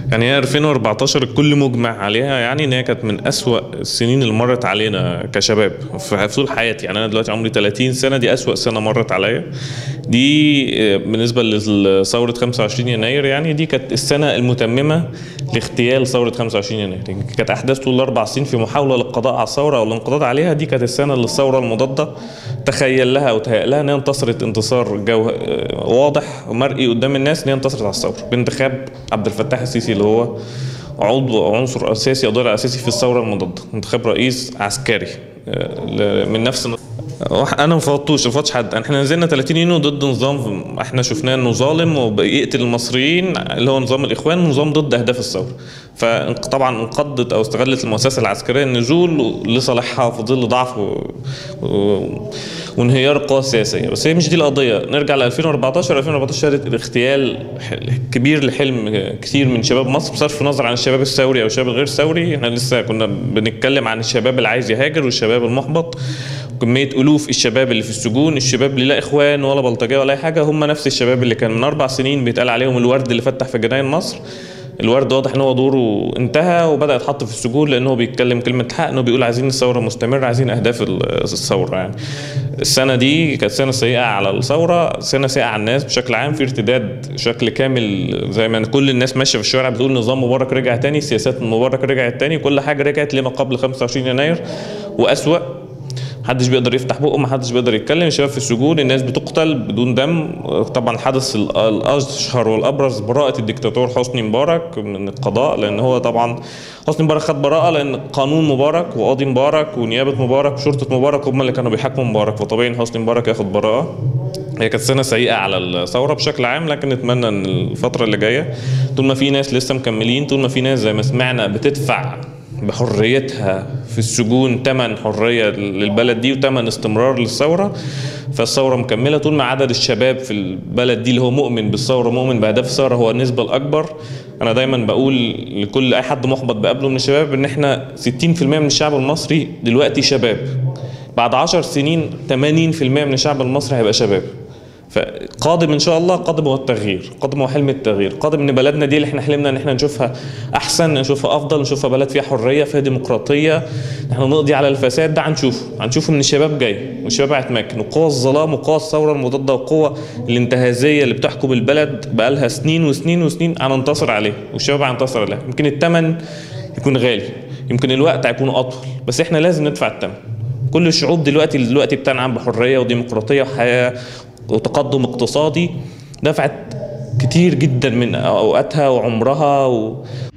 يعني هي 2014 الكل مجمع عليها يعني ان هي كانت من أسوأ السنين اللي مرت علينا كشباب في طول حياتي يعني انا دلوقتي عمري 30 سنه دي أسوأ سنه مرت عليا دي آه، بالنسبه لثوره 25 يناير يعني دي كانت السنه المتممه لاغتيال ثوره 25 يناير يعني كانت احداث طول الاربع سنين في محاوله للقضاء على الثوره او الانقضاض عليها دي كانت السنه اللي الثوره المضاده تخيل لها او تهيأ لها ان هي انتصرت انتصار جو آه، واضح ومرئي قدام الناس ان هي انتصرت على الثوره بانتخاب عبد الفتاح السيسي اللي هو عضو أو عنصر اساسي او ضلع اساسي في الثوره المضاده انتخاب رئيس عسكري آه، ل- من نفس انا ما فوضتوش ما فوضتش حد احنا نزلنا 30 يونيو ضد نظام احنا شفناه انه ظالم وبيقتل المصريين اللي هو نظام الاخوان ونظام ضد اهداف الثوره فطبعا انقضت او استغلت المؤسسه العسكريه النزول لصالحها في ظل ضعف و... و... وانهيار القوى السياسيه بس هي مش دي القضيه نرجع ل 2014 2014 شهدت الاغتيال ح- كبير لحلم كثير من شباب مصر بصرف النظر عن الشباب الثوري او الشباب الغير ثوري احنا لسه كنا بنتكلم عن الشباب اللي عايز يهاجر والشباب المحبط كمية ألوف الشباب اللي في السجون الشباب اللي لا إخوان ولا بلطجية ولا أي حاجة هم نفس الشباب اللي كان من أربع سنين بيتقال عليهم الورد اللي فتح في جناين مصر الورد واضح ان هو دوره انتهى وبدا يتحط في السجون لانه بيتكلم كلمه حق انه بيقول عايزين الثوره مستمره عايزين اهداف ال- الثوره يعني السنه دي كانت سنه سيئه على الثوره سنه سيئه على الناس بشكل عام في ارتداد شكل كامل زي ما كل الناس ماشيه في الشوارع بتقول نظام مبارك رجع تاني سياسات مبارك رجعت تاني كل حاجه رجعت لما قبل 25 يناير واسوا محدش بيقدر يفتح بقه محدش بيقدر يتكلم الشباب في السجون الناس بتقتل بدون دم طبعا الحدث ال- الاشهر والابرز براءه الدكتاتور حسني مبارك من القضاء لان هو طبعا حسني مبارك خد براءه لان قانون مبارك وقاضي مبارك ونيابه مبارك وشرطه مبارك هم اللي كانوا بيحاكموا مبارك فطبيعي ان حسني مبارك ياخد براءه هي كانت سنه سيئه على الثوره بشكل عام لكن نتمنى ان الفتره اللي جايه طول ما في ناس لسه مكملين طول ما في ناس زي ما سمعنا بتدفع بحريتها في السجون ثمن حريه للبلد دي وثمن استمرار للثوره فالثوره مكمله طول ما عدد الشباب في البلد دي اللي هو مؤمن بالثوره مؤمن باهداف الثوره هو النسبه الاكبر انا دايما بقول لكل اي حد محبط بقابله من الشباب ان احنا 60% من الشعب المصري دلوقتي شباب بعد 10 سنين 80% من الشعب المصري هيبقى شباب فقادم ان شاء الله قادم هو التغيير قادم هو حلم التغيير قادم ان بلدنا دي اللي احنا حلمنا ان احنا نشوفها احسن نشوفها افضل نشوفها بلد فيها حريه فيها ديمقراطيه احنا نقضي على الفساد ده هنشوفه هنشوفه من الشباب جاي والشباب هيتمكن وقوى الظلام وقوى الثوره المضاده والقوى الانتهازيه اللي بتحكم البلد بقالها سنين وسنين وسنين هننتصر عليها والشباب هينتصر عليها يمكن الثمن يكون غالي يمكن الوقت هيكون اطول بس احنا لازم ندفع الثمن كل الشعوب دلوقتي اللي دلوقتي بتنعم بحريه وديمقراطيه وحياه وتقدم اقتصادي دفعت كتير جدا من اوقاتها وعمرها و...